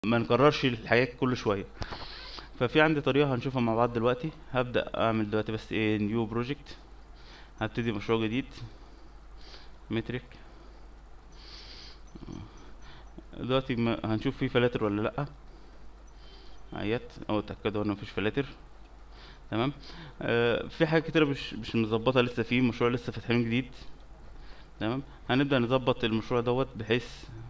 ما نكررش الحاجات كل شويه ففي عندي طريقه هنشوفها مع بعض دلوقتي هبدا اعمل دلوقتي بس ايه نيو بروجكت هبتدي مشروع جديد مترك دلوقتي ما- هنشوف فيه فلاتر ولا لا ايات او اتاكدوا ان مفيش فلاتر تمام آه في حاجات كتيره مش مش مظبطه لسه فيه مشروع لسه فاتحينه جديد تمام هنبدا نظبط المشروع دوت بحيث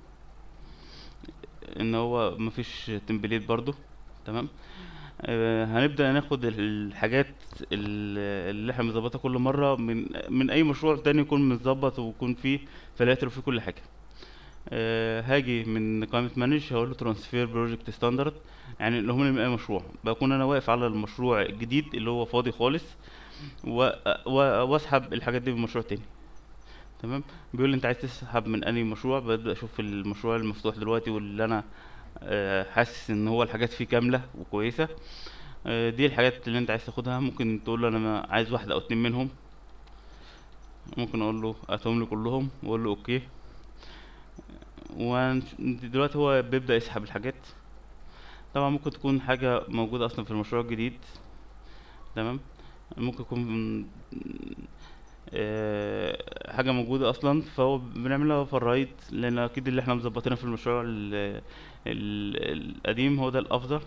ان هو مفيش تمبليت برضو تمام آه هنبدا ناخد الحاجات ال- اللي احنا بنظبطها كل مره من من اي مشروع تاني يكون متظبط ويكون فيه فلاتر وفيه كل حاجه آه هاجي من قائمة مانج هقول له ترانسفير بروجكت ستاندرد يعني اللي هم من اي مشروع بكون انا واقف على المشروع الجديد اللي هو فاضي خالص و... و... واسحب الحاجات دي من مشروع تاني تمام بيقول لي انت عايز تسحب من انهي مشروع ببدأ اشوف المشروع المفتوح دلوقتي واللي انا آه، حاسس ان هو الحاجات فيه كاملة وكويسة آه، دي الحاجات اللي انت عايز تاخدها ممكن تقول له انا ما- عايز واحدة او اتنين منهم ممكن اقول له هاتهم لي كلهم واقول له اوكي ودلوقتي هو بيبدأ يسحب الحاجات طبعا ممكن تكون حاجة موجودة أصلا في المشروع الجديد تمام ممكن يكون آه، حاجة موجودة أصلا فهو بنعملها فرايد لأن أكيد اللي احنا مظبطينه في المشروع ال- ال- القديم هو ده الأفضل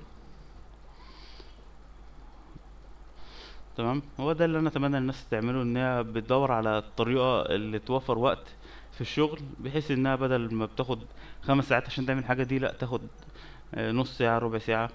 تمام هو ده اللي أنا أتمنى الناس تعمله إنها بتدور على الطريقة اللي توفر وقت في الشغل بحيث إنها بدل ما بتاخد خمس ساعات عشان تعمل الحاجة دي لأ تاخد آه، نص ساعة ربع ساعة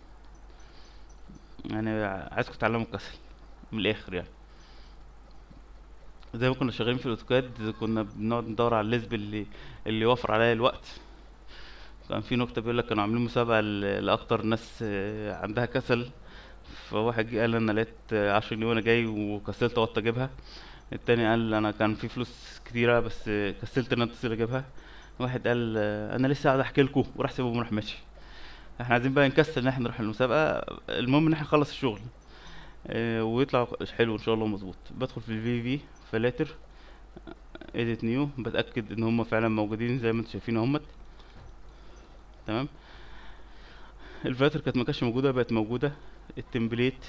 يعني عايزكم تتعلموا الكسل من الآخر يعني زي ما كنا شغالين في الاوتوكاد كنا بنقعد ندور على الليسب اللي اللي يوفر عليا الوقت كان في نكتة بيقول لك كانوا عاملين مسابقة ل- لأكتر ناس آه، عندها كسل فواحد جه قال انا لقيت آه، عشرة جنيه وانا جاي وكسلت اوطى اجيبها التاني قال انا كان في فلوس كتيرة بس آه، كسلت ان انا اتصل اجيبها واحد قال آه، انا لسه قاعد احكي لكم وراح سيبهم وراح ماشي احنا عايزين بقى نكسل ان احنا نروح المسابقة المهم ان احنا نخلص الشغل آه، ويطلع حلو ان شاء الله مظبوط بدخل في الفي في فلاتر اديت نيو بتاكد ان هم فعلا موجودين زي ما انتم شايفين اهمت تمام الفلاتر كانت ما كانتش موجوده بقت موجوده التمبليت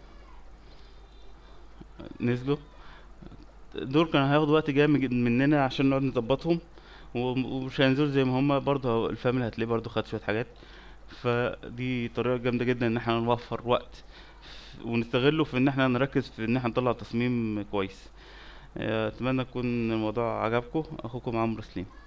نزلوا دول كانوا هياخدوا وقت جامد مننا عشان نقعد نظبطهم و- ومش هينزلوا زي ما هم برضه الفاميلي هتلاقيه برضه خد شويه حاجات فدي طريقه جامده جدا ان احنا نوفر وقت ونستغله في ان احنا نركز في ان احنا نطلع تصميم كويس اتمنى يكون الموضوع عجبكم اخوكم عمرو سليم